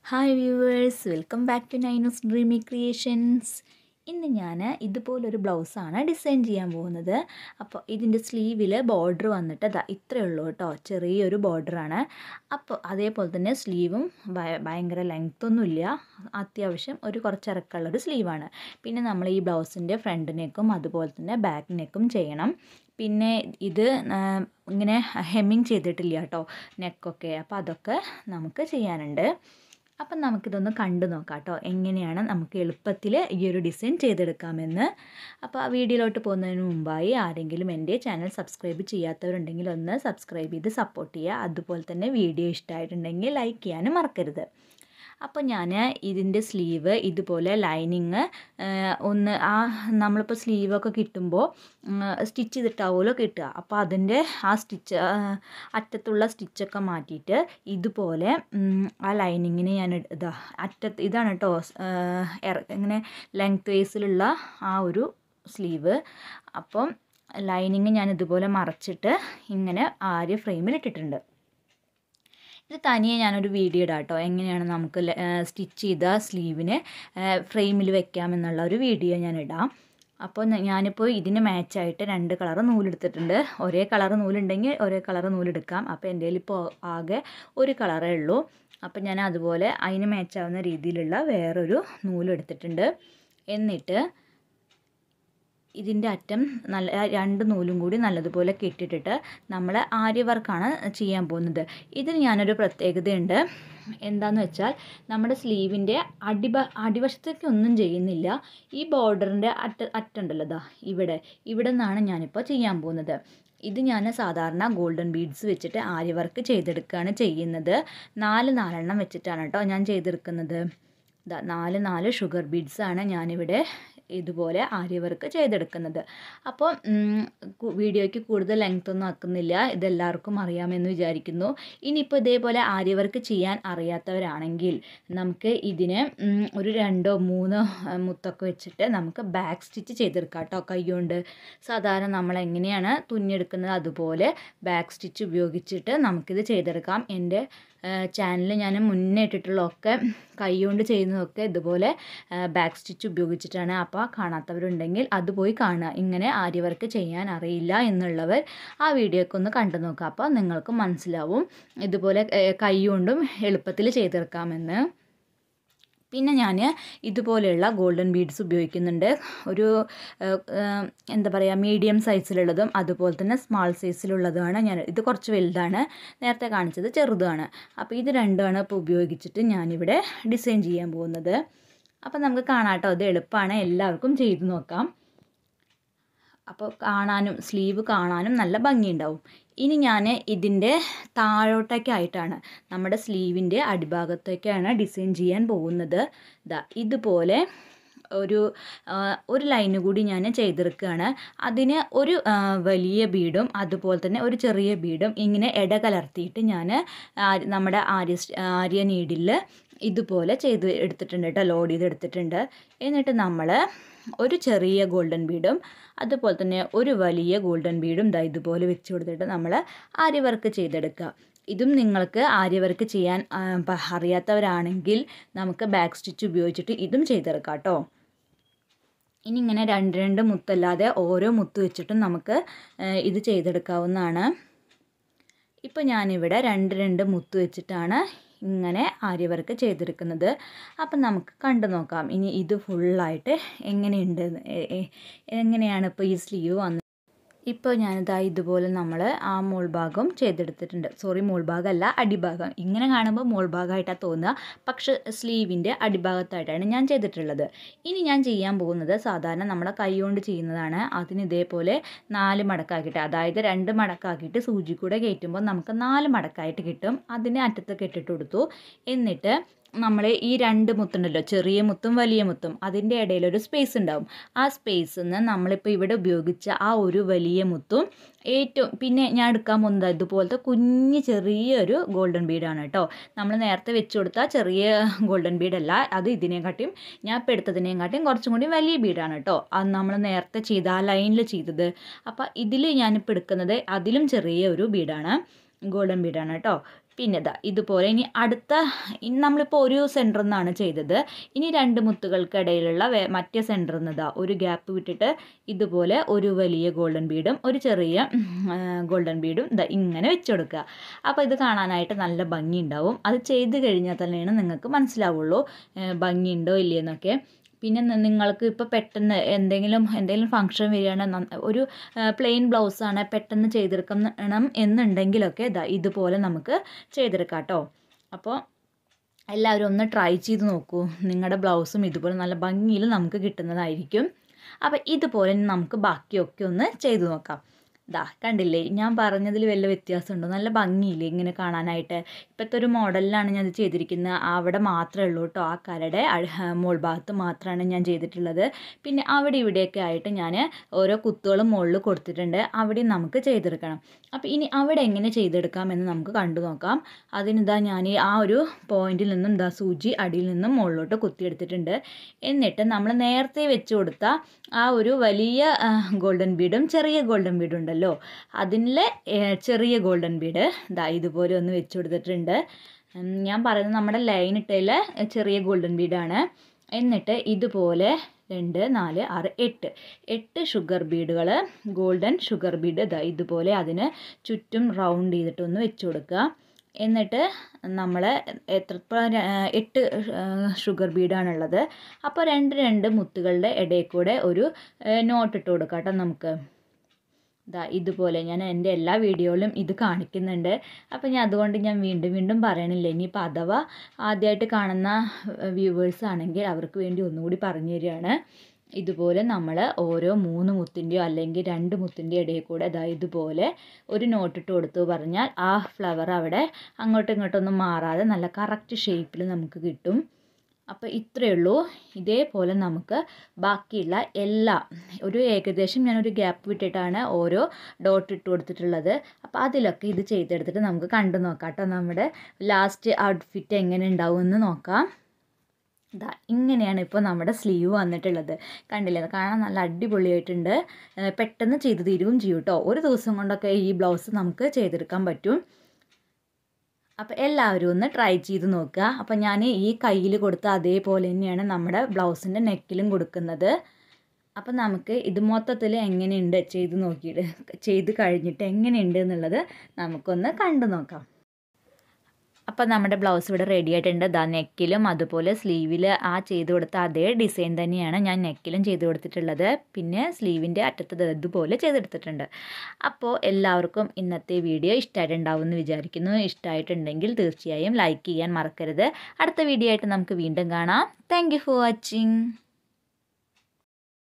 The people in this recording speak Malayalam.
Hi viewers welcome back to Nainu's dreamy creations ഇന്ന് ഞാൻ ഇതുപോലൊരു ബ്ലൗസാണ് ഡിസൈൻ ചെയ്യാൻ പോകുന്നത് അപ്പോൾ ഇതിൻ്റെ സ്ലീവിൽ ബോർഡർ വന്നിട്ട് ദാ ഇത്രയേ ഉള്ളൂ കേട്ടോ ചെറിയൊരു ബോർഡറാണ് അപ്പോൾ അതേപോലെ തന്നെ സ്ലീവും ഭയ- ഭയങ്കര ലെങ്ത്തൊന്നുമില്ല അത്യാവശ്യം ഒരു കുറച്ച് ഇറക്കമുള്ളൊരു സ്ലീവാണ് പിന്നെ നമ്മൾ ഈ ബ്ലൗസിൻ്റെ ഫ്രണ്ട് നെക്കും അതുപോലെ തന്നെ ബാക്ക് നെക്കും ചെയ്യണം പിന്നെ ഇത് ആ, ഇങ്ങനെ ഹെമ്മിങ് ചെയ്തിട്ടില്ല കേട്ടോ നെക്കൊക്കെ അപ്പോൾ അതൊക്കെ നമുക്ക് ചെയ്യാനുണ്ട് അപ്പം നമുക്കിതൊന്ന് കണ്ടു നോക്കാം കേട്ടോ എങ്ങനെയാണ് നമുക്ക് എളുപ്പത്തിൽ ഈ ഒരു ഡിസൈൻ ചെയ്തെടുക്കാമെന്ന് അപ്പോൾ ആ വീഡിയോയിലോട്ട് പോകുന്നതിന് മുമ്പായി ആരെങ്കിലും എൻ്റെ ചാനൽ സബ്സ്ക്രൈബ് ചെയ്യാത്തവരുണ്ടെങ്കിൽ ഒന്ന് സബ്സ്ക്രൈബ് ചെയ്ത് സപ്പോർട്ട് ചെയ്യുക അതുപോലെ തന്നെ വീഡിയോ ഇഷ്ടമായിട്ടുണ്ടെങ്കിൽ ലൈക്ക് ചെയ്യാനും മറക്കരുത് അപ്പോൾ ഞാൻ ഇതിൻ്റെ സ്ലീവ് ഇതുപോലെ ലൈനിങ് ഒന്ന് ആ നമ്മളിപ്പോൾ സ്ലീവൊക്കെ കിട്ടുമ്പോൾ സ്റ്റിച്ച് ചെയ്തിട്ടാവുമല്ലോ കിട്ടുക അപ്പോൾ അതിൻ്റെ ആ സ്റ്റിച്ച് അറ്റത്തുള്ള സ്റ്റിച്ചൊക്കെ മാറ്റിയിട്ട് ഇതുപോലെ ഉം, ആ ലൈനിങ്ങിന് ഞാൻ ഇട- ഇതാ അറ്റത്ത് ഇതാണ് കേട്ടോ ഇങ്ങനെ ലെങ്ത് വേസിലുള്ള ആ ഒരു സ്ലീവ് അപ്പം ലൈനിങ് ഞാൻ ഇതുപോലെ മറച്ചിട്ട് ഇങ്ങനെ ആര്യ ഫ്രെയിമിൽ ഇട്ടിട്ടുണ്ട് ഇത് തനിയെ ഞാനൊരു വീഡിയോ ഇടാം കേട്ടോ എങ്ങനെയാണ് നമുക്ക് സ്റ്റിച്ച് ചെയ്ത സ്ലീവിന് ഫ്രെയിമിൽ വെക്കാമെന്നുള്ള ഒരു വീഡിയോ ഞാൻ ഇടാം അപ്പോൾ ന- ഞാനിപ്പോൾ ഇതിന് മാച്ചായിട്ട് രണ്ട് കളർ നൂലെടുത്തിട്ടുണ്ട് ഒരേ കളർ നൂലുണ്ടെങ്കിൽ ഒരേ കളർ നൂലെടുക്കാം അപ്പോൾ എൻ്റെ കയ്യിൽ ഇപ്പോൾ ആകെ ഒരു കളറേ ഉള്ളൂ അപ്പോൾ ഞാൻ അതുപോലെ അതിന് മാച്ചാവുന്ന രീതിയിലുള്ള വേറൊരു നൂലെടുത്തിട്ടുണ്ട് എന്നിട്ട് ഇതിൻ്റെ അറ്റം നല്ല ആ രണ്ട് നൂലും കൂടി നല്ലതുപോലെ കെട്ടിട്ടിട്ട് നമ്മൾ ആര്യ വർക്കാണ് ചെയ്യാൻ പോകുന്നത് ഇതിന് ഞാനൊരു പ്രത്യേകതയുണ്ട് എന്താന്ന് വെച്ചാൽ നമ്മുടെ സ്ലീവിൻ്റെ അടിവ അടിവശത്തേക്ക് ഒന്നും ചെയ്യുന്നില്ല ഈ ബോർഡറിൻ്റെ അറ്റ അറ്റുണ്ടല്ലോ ദാ ഇവിടെ ഇവിടെ നിന്നാണ് ഞാനിപ്പോൾ ചെയ്യാൻ പോകുന്നത് ഇത് ഞാൻ സാധാരണ ഗോൾഡൻ ബീഡ്സ് വെച്ചിട്ട് ആര്യ വർക്ക് ചെയ്തെടുക്കുകയാണ് ചെയ്യുന്നത് നാല് നാലെണ്ണം വെച്ചിട്ടാണ് കേട്ടോ ഞാൻ ചെയ്തെടുക്കുന്നത് ദാ നാല് നാല് ഷുഗർ ബീഡ്സ് ആണ് ഞാനിവിടെ ഇതുപോലെ ആര്യ വർക്ക് ചെയ്തെടുക്കുന്നത് അപ്പോൾ ഉം, കു- വീഡിയോയ്ക്ക് കൂടുതൽ ലെങ്ത് ഒന്നും ആക്കുന്നില്ല ഇതെല്ലാവർക്കും അറിയാമെന്ന് വിചാരിക്കുന്നു ഇനിയിപ്പോൾ ഇതേപോലെ ആര്യ വർക്ക് ചെയ്യാൻ അറിയാത്തവരാണെങ്കിൽ നമുക്ക് ഇതിന് ഉം, ഒരു രണ്ടോ മൂന്നോ ആ, മുത്തൊക്കെ വെച്ചിട്ട് നമുക്ക് ബാക്ക് സ്റ്റിച്ച് ചെയ്തെടുക്കാം കേട്ടോ കൈകൊണ്ട് സാധാരണ നമ്മൾ എങ്ങനെയാണ് തുന്നിയെടുക്കുന്നത് അതുപോലെ ബാക്ക് സ്റ്റിച്ച് ഉപയോഗിച്ചിട്ട് നമുക്കിത് ചെയ്തെടുക്കാം എൻ്റെ ചാനൽ ഞാൻ മുന്നേ ഇട്ടിട്ടുള്ളതൊക്കെ കൈകൊണ്ട് ചെയ്യുന്നതൊക്കെ ഇതുപോലെ ബാക്ക് സ്റ്റിച്ച് ഉപയോഗിച്ചിട്ടാണ് അപ്പോൾ കാണാത്തവരുണ്ടെങ്കിൽ അത് പോയി കാണുക ഇങ്ങനെ ആര്യ വർക്ക് ചെയ്യാൻ അറിയില്ല എന്നുള്ളവർ ആ വീഡിയോ ഒക്കെ ഒന്ന് കണ്ടു നോക്കുക അപ്പോൾ നിങ്ങൾക്ക് മനസ്സിലാവും ഇതുപോലെ കൈ കൊണ്ടും എളുപ്പത്തിൽ ചെയ്തെടുക്കാമെന്ന് പിന്നെ ഞാൻ ഇതുപോലെയുള്ള ഗോൾഡൻ ബീഡ്സ് ഉപയോഗിക്കുന്നുണ്ട് ഒരു ഏഹ്, ഏഹ്, എന്താ പറയുക മീഡിയം സൈസിലുള്ളതും അതുപോലെ തന്നെ സ്മാൾ സൈസിലുള്ളതുമാണ് ഞാൻ ഇത് കുറച്ച് വലുതാണ് നേരത്തെ കാണിച്ചത് ചെറുതാണ് അപ്പോൾ ഇത് രണ്ടുമാണ് ഇപ്പോൾ ഉപയോഗിച്ചിട്ട് ഞാനിവിടെ ഡിസൈൻ ചെയ്യാൻ പോകുന്നത് അപ്പോൾ നമുക്ക് കാണാം കേട്ടോ ഇത് എളുപ്പമാണ് എല്ലാവർക്കും ചെയ്തു നോക്കാം അപ്പോൾ കാണാനും സ്ലീവ് കാണാനും നല്ല ഭംഗിയുണ്ടാവും ഇനി ഞാൻ ഇതിൻ്റെ താഴോട്ടേക്കായിട്ടാണ് നമ്മുടെ സ്ലീവിൻ്റെ അടിഭാഗത്തേക്കാണ് ഡിസൈൻ ചെയ്യാൻ പോകുന്നത് ദാ ഇതുപോലെ ഒരു ആ, ഒരു ലൈന് കൂടി ഞാൻ ചെയ്തെടുക്കുകയാണ് അതിന് ഒരു ആ, വലിയ ബീഡും അതുപോലെ തന്നെ ഒരു ചെറിയ ബീഡും ഇങ്ങനെ ഇടകലർത്തിയിട്ട് ഞാൻ നമ്മുടെ ആര്യ സ്റ്റ്- ആര്യ നീഡിൽ ഇതുപോലെ ചെയ്ത് എടുത്തിട്ടുണ്ട് കേട്ടോ ലോഡ് ചെയ്ത് എടുത്തിട്ടുണ്ട് എന്നിട്ട് നമ്മൾ ഒരു ചെറിയ ഗോൾഡൻ ബീഡും അതുപോലെ തന്നെ ഒരു വലിയ ഗോൾഡൻ ബീഡും ദാ ഇതുപോലെ വെച്ച് കൊടുത്തിട്ട് നമ്മൾ ആര്യ വർക്ക് ചെയ്തെടുക്കുക ഇതും നിങ്ങൾക്ക് ആര്യ വർക്ക് ചെയ്യാൻ ആ, പ- അറിയാത്തവരാണെങ്കിൽ നമുക്ക് ബാക്ക് സ്റ്റിച്ച് ഉപയോഗിച്ചിട്ട് ഇതും ചെയ്തെടുക്കാം കേട്ടോ ഇനി ഇങ്ങനെ രണ്ട് രണ്ട് മുത്തല്ലാതെ ഓരോ മുത്ത് വെച്ചിട്ടും നമുക്ക് ആ, ഇത് ചെയ്തെടുക്കാവുന്നതാണ് ഇപ്പോൾ ഞാനിവിടെ രണ്ട് രണ്ട് മുത്ത് വെച്ചിട്ടാണ് ഇങ്ങനെ ആര്യ വർക്ക് ചെയ്തെടുക്കുന്നത് അപ്പം നമുക്ക് കണ്ടു നോക്കാം ഇനി ഇത് ഫുള്ളായിട്ട് എങ്ങനെയുണ്ട് എന്ന്. എ- എ- എങ്ങനെയാണ് ഇപ്പോൾ ഈ സ്ലീവ് വന്നത് ഇപ്പോൾ ഞാനിതാ ഇതുപോലെ നമ്മൾ ആ മോൾ ഭാഗം ചെയ്തെടുത്തിട്ടുണ്ട് സോറി മോൾ ഭാഗമല്ല അടിഭാഗം ഇങ്ങനെ കാണുമ്പോൾ മോൾ ഭാഗമായിട്ടാണ് തോന്നുക പക്ഷെ സ്ലീവിൻ്റെ അടിഭാഗത്തായിട്ടാണ് ഞാൻ ചെയ്തിട്ടുള്ളത് ഇനി ഞാൻ ചെയ്യാൻ പോകുന്നത് സാധാരണ നമ്മുടെ കൈ കൊണ്ട് ചെയ്യുന്നതാണ് അതിന് ഇതേപോലെ നാല് മടക്കാക്കിയിട്ട് അതായത് രണ്ട് മടക്കാക്കിയിട്ട് സൂചി കൂടെ കയറ്റുമ്പോൾ നമുക്ക് നാല് മടക്കായിട്ട് കിട്ടും അതിന് അറ്റത്ത് കെട്ടിട്ട് കൊടുത്തു എന്നിട്ട് നമ്മൾ ഈ രണ്ട് മുത്തുണ്ടല്ലോ ചെറിയ മുത്തും വലിയ മുത്തും അതിൻ്റെ ഇടയിൽ ഒരു സ്പേസ് ഉണ്ടാവും ആ സ്പേസിൽ നിന്ന് നമ്മളിപ്പോൾ ഇവിടെ ഉപയോഗിച്ച ആ ഒരു വലിയ മുത്തും ഏറ്റവും പിന്നെ ഞാൻ എടുക്കാൻ പോകുന്നത് ഇതുപോലത്തെ കുഞ്ഞ് ചെറിയൊരു ഗോൾഡൻ ബീഡാണ് കേട്ടോ നമ്മൾ നേരത്തെ വെച്ച് കൊടുത്ത ചെറിയ ഗോൾഡൻ ബീഡല്ല അത് ഇതിനെക്കാട്ടിയും ഞാൻ ഇപ്പോൾ എടുത്തതിനെക്കാട്ടിയും കുറച്ചും കൂടി വലിയ ബീഡാണ് കേട്ടോ അത് നമ്മൾ നേരത്തെ ചെയ്ത ആ ലൈനിൽ ചെയ്തത് അപ്പോൾ ഇതിൽ ഞാനിപ്പോൾ എടുക്കുന്നത് അതിലും ചെറിയ ഒരു ബീഡാണ് ഗോൾഡൻ ബീഡാണ് കേട്ടോ പിന്നെ ഇതാ ഇതുപോലെ ഇനി അടുത്ത ഇനി നമ്മളിപ്പോൾ ഒരു സെൻറ്ററിൽ നിന്നാണ് ചെയ്തത് ഇനി രണ്ട് മുത്തുകൾക്കിടയിലുള്ള വേ മറ്റേ സെൻറ്ററിൽ നിന്ന് ഇതാ ഒരു ഗ്യാപ്പ് വിട്ടിട്ട് ഇതുപോലെ ഒരു വലിയ ഗോൾഡൻ ബീഡും ഒരു ചെറിയ ഗോൾഡൻ ബീഡും ഇതാ ഇങ്ങനെ വെച്ച് കൊടുക്കുക അപ്പോൾ ഇത് കാണാനായിട്ട് നല്ല ഭംഗി ഉണ്ടാവും അത് ചെയ്ത് കഴിഞ്ഞാൽ തന്നെയാണ് നിങ്ങൾക്ക് മനസ്സിലാവുള്ളൂ ഏഹ് ഭംഗിയുണ്ടോ ഇല്ലയെന്നൊക്കെ പിന്നെ ന- നിങ്ങൾക്ക് ഇപ്പോൾ പെട്ടെന്ന് എന്തെങ്കിലും എന്തെങ്കിലും ഫംഗ്ഷൻ വരികയാണ് നന്ന- ഒരു പ്ലെയിൻ ബ്ലൗസാണ് പെട്ടെന്ന് ചെയ്തെടുക്കണം എന്നുണ്ടെങ്കിലൊക്കെ ഇതാ ഇതുപോലെ നമുക്ക് ചെയ്തെടുക്കാം കേട്ടോ അപ്പോൾ എല്ലാവരും ഒന്ന് ട്രൈ ചെയ്ത് നോക്കൂ നിങ്ങളുടെ ബ്ലൗസും ഇതുപോലെ നല്ല ഭംഗിയിൽ നമുക്ക് കിട്ടുന്നതായിരിക്കും അപ്പോൾ ഇതുപോലെ നമുക്ക് ബാക്കിയൊക്കെ ഒന്ന് ചെയ്തു നോക്കാം ദാ കണ്ടില്ലേ ഞാൻ പറഞ്ഞതിൽ വല്ല വ്യത്യാസമുണ്ടോ നല്ല ഭംഗിയില്ലേ ഇങ്ങനെ കാണാനായിട്ട് ഇപ്പോഴത്തെ ഒരു മോഡലിലാണ് ഞാൻ ഇത് ചെയ്തിരിക്കുന്നത് അവിടെ മാത്രമേ ഉള്ളൂ കേട്ടോ ആ കരയുടെ അഴ- മോൾ ഭാഗത്ത് മാത്രമാണ് ഞാൻ ചെയ്തിട്ടുള്ളത് പിന്നെ അവിടെ ഇവിടെയൊക്കെ ആയിട്ട് ഞാൻ ഓരോ കുത്തുകളും മുകളിൽ കൊടുത്തിട്ടുണ്ട് അവിടെയും നമുക്ക് ചെയ്തെടുക്കണം അപ്പോൾ ഇനി അവിടെ എങ്ങനെ ചെയ്തെടുക്കാം എന്ന് നമുക്ക് കണ്ടു നോക്കാം അതിനിതാ ഞാൻ ആ ഒരു പോയിന്റിൽ നിന്നും ഇതാ സൂചി അടിയിൽ നിന്നും മുകളിലോട്ട് കുത്തിയെടുത്തിട്ടുണ്ട് എന്നിട്ട് നമ്മൾ നേരത്തെ വെച്ച് കൊടുത്ത ആ ഒരു വലിയ ഗോൾഡൻ ബീഡും ചെറിയ ഗോൾഡൻ ബീഡും ഉണ്ടല്ലോ അതിലെ ചെറിയ ഗോൾഡൻ ബീഡ് ഇതാ ഇതുപോലെ ഒന്ന് വെച്ച് കൊടുത്തിട്ടുണ്ട് ഉം, ഞാൻ പറയുന്നത് നമ്മുടെ ലൈൻ ഇട്ടതിൽ ചെറിയ ഗോൾഡൻ ബീഡാണ് എന്നിട്ട് ഇതുപോലെ രണ്ട് നാല് ആറ് എട്ട് എട്ട് ഷുഗർ ബീഡുകൾ ഗോൾഡൻ ഷുഗർ ബീഡ് ഇതാ ഇതുപോലെ അതിന് ചുറ്റും റൗണ്ട് ചെയ്തിട്ടൊന്ന് വെച്ച് കൊടുക്കുക എന്നിട്ട് നമ്മൾ എത്ര ഇപ്പോൾ എട്ട് ഷുഗർ ബീഡാണുള്ളത് അപ്പോൾ രണ്ട് രണ്ട് മുത്തുകളുടെ ഇടയിൽ കൂടെ ഒരു നോട്ട് ഇട്ട് കൊടുക്കാം കേട്ടോ നമുക്ക് ദാ ഇതുപോലെ ഞാൻ എൻ്റെ എല്ലാ വീഡിയോയിലും ഇത് കാണിക്കുന്നുണ്ട് അപ്പോൾ ഞാൻ അതുകൊണ്ട് ഞാൻ വീണ്ടും വീണ്ടും പറയണില്ല ഇനിയിപ്പോൾ അഥവാ ആദ്യമായിട്ട് കാണുന്ന വ്യൂവേഴ്സ് ആണെങ്കിൽ അവർക്ക് വേണ്ടി ഒന്നുകൂടി പറഞ്ഞു തരികയാണ് ഇതുപോലെ നമ്മൾ ഓരോ മൂന്ന് മുത്തിൻ്റെയോ അല്ലെങ്കിൽ രണ്ട് മുത്തിൻ്റെയോ ഇടയിൽ കൂടെ ദാ ഇതുപോലെ ഒരു നോട്ടിട്ട് കൊടുത്തു പറഞ്ഞാൽ ആ ഫ്ലവർ അവിടെ അങ്ങോട്ടും ഇങ്ങോട്ടൊന്നും മാറാതെ നല്ല കറക്റ്റ് ഷേപ്പിൽ നമുക്ക് കിട്ടും അപ്പോൾ ഇത്രയേ ഉള്ളൂ ഇതേപോലെ നമുക്ക് ബാക്കിയുള്ള എല്ലാ ഒരു ഏകദേശം ഞാനൊരു ഗ്യാപ്പ് വിട്ടിട്ടാണ് ഓരോ ഡോട്ട് ഇട്ട് കൊടുത്തിട്ടുള്ളത് അപ്പോൾ അതിലൊക്കെ ഇത് ചെയ്തെടുത്തിട്ട് നമുക്ക് കണ്ടു നോക്കാം കേട്ടോ നമ്മുടെ ലാസ്റ്റ് ഔട്ട്ഫിറ്റ് എങ്ങനെ ഉണ്ടാവുമെന്ന് നോക്കാം ഇതാ ഇങ്ങനെയാണ് ഇപ്പോൾ നമ്മുടെ സ്ലീവ് വന്നിട്ടുള്ളത് കണ്ടില്ലേ അത് കാണാൻ നല്ല അടിപൊളിയായിട്ടുണ്ട് ഏഹ് പെട്ടെന്ന് ചെയ്ത് തീരുകയും ചെയ്യും കേട്ടോ ഒരു ദിവസം കൊണ്ടൊക്കെ ഈ ബ്ലൗസ് നമുക്ക് ചെയ്തെടുക്കാൻ പറ്റും അപ്പോൾ എല്ലാവരും ഒന്ന് ട്രൈ ചെയ്ത് നോക്കുക അപ്പോൾ ഞാൻ ഈ കയ്യിൽ കൊടുത്ത അതേപോലെ തന്നെയാണ് നമ്മുടെ ബ്ലൗസിൻ്റെ നെക്കിലും കൊടുക്കുന്നത് അപ്പോൾ നമുക്ക് ഇത് മൊത്തത്തിൽ എങ്ങനെയുണ്ട് ചെയ്ത് നോക്കിയിട്ട് ചെയ്ത് കഴിഞ്ഞിട്ട് എങ്ങനെയുണ്ട് എന്നുള്ളത് നമുക്കൊന്ന് കണ്ടു നോക്കാം അപ്പോൾ നമ്മുടെ ബ്ലൗസ് ഇവിടെ റെഡി ആയിട്ടുണ്ട് ദാ നെക്കിലും അതുപോലെ സ്ലീവിൽ ആ ചെയ്ത് കൊടുത്ത അതേ ഡിസൈൻ തന്നെയാണ് ഞാൻ നെക്കിലും ചെയ്ത് കൊടുത്തിട്ടുള്ളത് പിന്നെ സ്ലീവിൻ്റെ അറ്റത്ത് ദേ ഇതുപോലെ ചെയ്തെടുത്തിട്ടുണ്ട് അപ്പോൾ എല്ലാവർക്കും ഇന്നത്തെ വീഡിയോ ഇഷ്ടമായിട്ടുണ്ടാവും എന്ന് വിചാരിക്കുന്നു ഇഷ്ടമായിട്ടുണ്ടെങ്കിൽ തീർച്ചയായും ലൈക്ക് ചെയ്യാൻ മറക്കരുത് അടുത്ത വീഡിയോ ആയിട്ട് നമുക്ക് വീണ്ടും കാണാം താങ്ക് ഫോർ വാച്ചിങ്